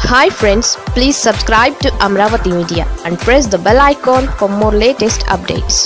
hi friends please subscribe to Amaravati media and press the bell icon for more latest updates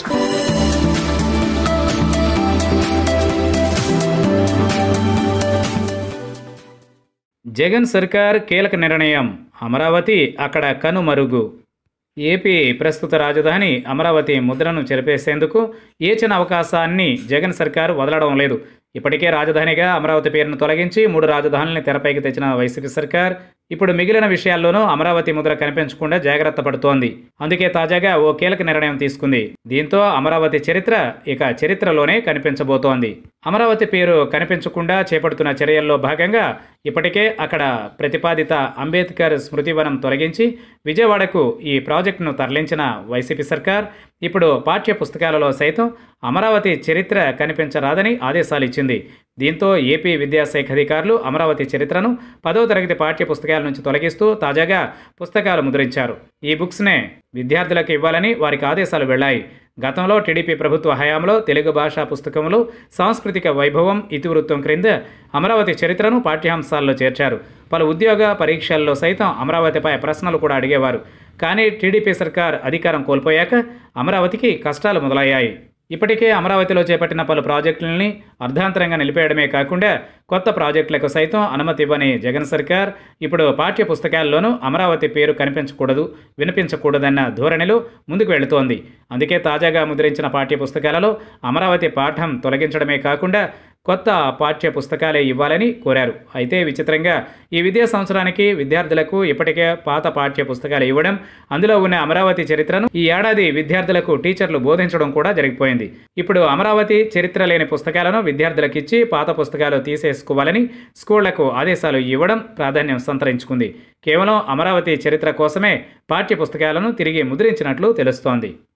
Jagan సర్కార్ కీలక నిర్ణయం అమరావతి అక్కడ కనుమరుగు ఏపీ ప్రస్తుత రాజధాని అమరావతి ముద్రను చెరిపేసేందుకు ఏ చిన్న అవకాశాన్ని జగన్ సర్కార్ వదలడం లేదు ఇప్పటికే రాజధానిగా అమరావతి పేరును తొలగించి మూడు రాజధానుల్ని తెరపైకి తెచ్చిన వైసీపీ సర్కార్ ఇప్పుడు మిగిలిన విషయాల్లోనూ అమరావతి ముద్ర కనిపించకుండా జాగ్రత్త పడుతోంది అందుకే తాజాగా ఓ కీలక నిర్ణయం తీసుకుంది దీంతో అమరావతి చరిత్ర ఇక చరిత్రలోనే కనిపించబోతోంది అమరావతి పేరు కనిపించకుండా చేపడుతున్న చర్యల్లో భాగంగా ఇప్పటికే అక్కడ ప్రతిపాదిత అంబేద్కర్ స్మృతివనం తొలగించి విజయవాడకు ఈ ప్రాజెక్టును తరలించిన వైసీపీ సర్కార్ ఇప్పుడు పాఠ్య పుస్తకాలలో సైతం అమరావతి చరిత్ర కనిపించరాదని ఆదేశాలు ఇచ్చింది దీంతో ఏపీ విద్యాశాఖ అధికారులు అమరావతి చరిత్రను పదో తరగతి పాఠ్య పుస్తకాల నుంచి తొలగిస్తూ తాజాగా పుస్తకాలు ముద్రించారు ఈ బుక్స్నే విద్యార్థులకు ఇవ్వాలని వారికి ఆదేశాలు వెళ్లాయి గతంలో టీడీపీ ప్రభుత్వ హయాంలో తెలుగు భాషా పుస్తకములు సాంస్కృతిక వైభవం ఇతివృత్తం క్రింద అమరావతి చరిత్రను పాఠ్యాంశాల్లో చేర్చారు పలు ఉద్యోగ పరీక్షల్లో సైతం అమరావతిపై ప్రశ్నలు కూడా అడిగేవారు కానీ టీడీపీ సర్కార్ అధికారం కోల్పోయాక అమరావతికి కష్టాలు మొదలయ్యాయి ఇప్పటికే అమరావతిలో చేపట్టిన పలు ప్రాజెక్టులని అర్ధాంతరంగా నిలిపేయడమే కాకుండా కొత్త ప్రాజెక్టులకు సైతం అనుమతి ఇవ్వని జగన్ సర్కార్ ఇప్పుడు పాఠ్య పుస్తకాల్లోనూ అమరావతి పేరు కనిపించకూడదు వినిపించకూడదన్న ధోరణిలో ముందుకు వెళుతోంది అందుకే తాజాగా ముద్రించిన పాఠ్య పుస్తకాలలో అమరావతి పాఠం తొలగించడమే కాకుండా కొత్త పాఠ్య పుస్తకాలే ఇవ్వాలని కోరారు అయితే విచిత్రంగా ఈ విద్యా సంవత్సరానికి విద్యార్థులకు ఇప్పటికే పాత పాఠ్య పుస్తకాలు ఇవ్వడం అందులో ఉన్న అమరావతి చరిత్రను ఈ ఏడాది విద్యార్థులకు టీచర్లు బోధించడం కూడా జరిగిపోయింది ఇప్పుడు అమరావతి చరిత్ర లేని పుస్తకాలను విద్యార్థులకు ఇచ్చి పాత పుస్తకాలు తీసేసుకోవాలని స్కూళ్లకు ఆదేశాలు ఇవ్వడం ప్రాధాన్యం సంతరించుకుంది కేవలం అమరావతి చరిత్ర కోసమే పాఠ్య పుస్తకాలను తిరిగి ముద్రించినట్లు తెలుస్తోంది